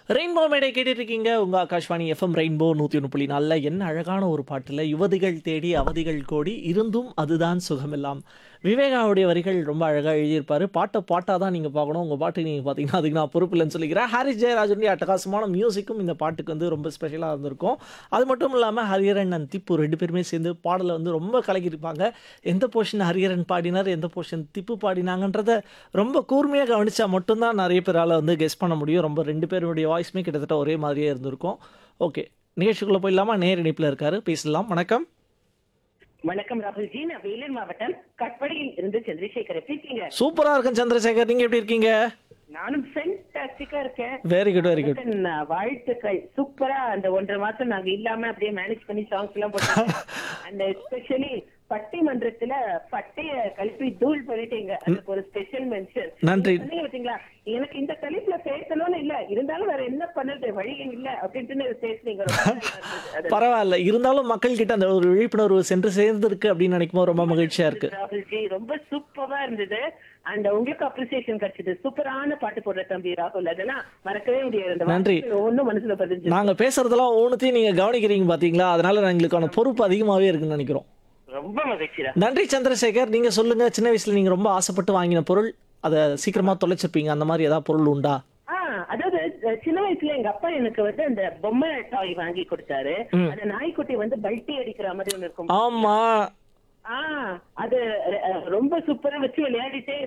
Rainbow மேடை கேட்டுட்டு இருக்கீங்க உங்க ஆகாஷ்வாணி எஃப்எம் ரெயின்போ நூற்றி ஒன்று புள்ளி நாலில் என்ன அழகான ஒரு பாட்டில் யுவதிகள் தேடி அவதிகள் கோடி இருந்தும் அதுதான் சுகமெல்லாம் விவேகாவுடைய வரிகள் ரொம்ப அழகாக எழுதியிருப்பாரு பாட்டை பாட்டாக தான் நீங்கள் பார்க்கணும் உங்கள் பாட்டு நீங்கள் பார்த்தீங்கன்னா அதுக்கு நான் பொறுப்பு இல்லைன்னு சொல்லிக்கிறேன் ஹாரிஸ் ஜெயராஜனுடைய அட்டகாசமான மியூசிக்கும் இந்த பாட்டுக்கு வந்து ரொம்ப ஸ்பெஷலாக இருந்திருக்கும் அது மட்டும் இல்லாமல் ஹரிஹரன் அண்ட் திப்பு ரெண்டு பேருமே சேர்ந்து பாடலை வந்து ரொம்ப கலக்கியிருப்பாங்க எந்த போர்ஷன் ஹரிஹரன் பாடினார் எந்த போர்ஷன் திப்பு பாடினாங்கன்றத ரொம்ப கூர்மையாக கவனிச்சா மட்டும்தான் நிறைய பேரால் வந்து கெஸ் பண்ண முடியும் ரொம்ப ரெண்டு பேருடைய வாய்ஸுமே கிட்டத்தட்ட ஒரே மாதிரியே இருந்திருக்கும் ஓகே நிகழ்ச்சிக்குள்ளே போயிடலாமா நேர் இணைப்பில் இருக்காரு பேசலாம் வணக்கம் வணக்கம் ராகுல்ஜி நான் வேலூர் மாவட்டம் கட்படியில் இருந்து சந்திரசேகர் எப்படி இருக்கீங்க சூப்பராக இருக்கேன் சந்திரசேகர் நீங்கள் எப்படி இருக்கீங்க நானும் ஃபென்டாஸ்டிக்கா இருக்கேன் வெரி குட் வெரி குட் வணக்கம், நான் வாழ்த்துக்கள் சூப்பரா அந்த ஒன்றரை மாசம் நாங்க இல்லாம அப்படியே மேனேஜ் பண்ணி சாங்ஸ் எல்லாம் போட்டாங்க அந்த எஸ்பெஷலி பட்டிமன்றத்துல பட்டைய கல்வி தூள் பண்ணிட்டீங்க அதுக்கு ஒரு ஸ்பெஷல் மென்ஷன் நன்றி. சொன்னீங்க பாத்தீங்களா எனக்கு இந்த தலைப்புல பேசணும்னு இல்ல இருந்தாலும் வேற என்ன பண்ணது வழி இல்ல அப்படின்ட்டு பேசுனீங்க ரொம்ப நல்லா இருந்தது. அது பரவாயில்ல இருந்தாலும் மக்கள்கிட்ட அந்த ஒரு விழிப்புணர்வு சென்று சேர்ந்திருக்கு அப்படின்னு நினைக்கும் போது ரொம்ப மகிழ்ச்சியாக இருக்கு ராகுல்ஜி ரொம்ப சூப்பரா இருந்தது அண்ட் உங்களுக்கு அப்ரிசியேஷன் கிடைச்சது சூப்பரான பாட்டு போடுற தம்பி ராகுல் அதெல்லாம் மறக்கவே முடியாது அந்த நன்றி. வார்த்தை ஒண்ணும் மனசுல பதிஞ்சு நாங்கள் பேசுறதெல்லாம் ஒவ்வொன்றையும் நீங்கள் கவனிக்கிறீங்க பார்த்தீங்களா அதனால எங்களுக்கான பொறுப்பு அதிகமாகவே இருக்குன்னு நினைக்கிறோம் ரொம்ப மகிழ்ச்சிடா நன்றி சந்திரசேகர் நீங்கள் சொல்லுங்க சின்ன வயசுல நீங்கள் ரொம்ப ஆசைப்பட்டு வாங்கின பொருள் அதை சீக்கிரமா தொலைச்சிருப்பீங்க அந்த மாதிரி ஏதாவது பொருள் உண்டா ஆ அதாவது அஹ், சின்ன வயசுல எங்க அப்பா எனக்கு வந்து அந்த பொம்மை டாய் வாங்கி கொடுத்தாரு அந்த நாய்க்குட்டி வந்து பல்ட்டி அடிக்கிற மாதிரி ஒண்ணு இருக்கும் ஆமா ஆ அது அஹ், ரொம்ப சூப்பரா வச்சு விளையாடிட்டே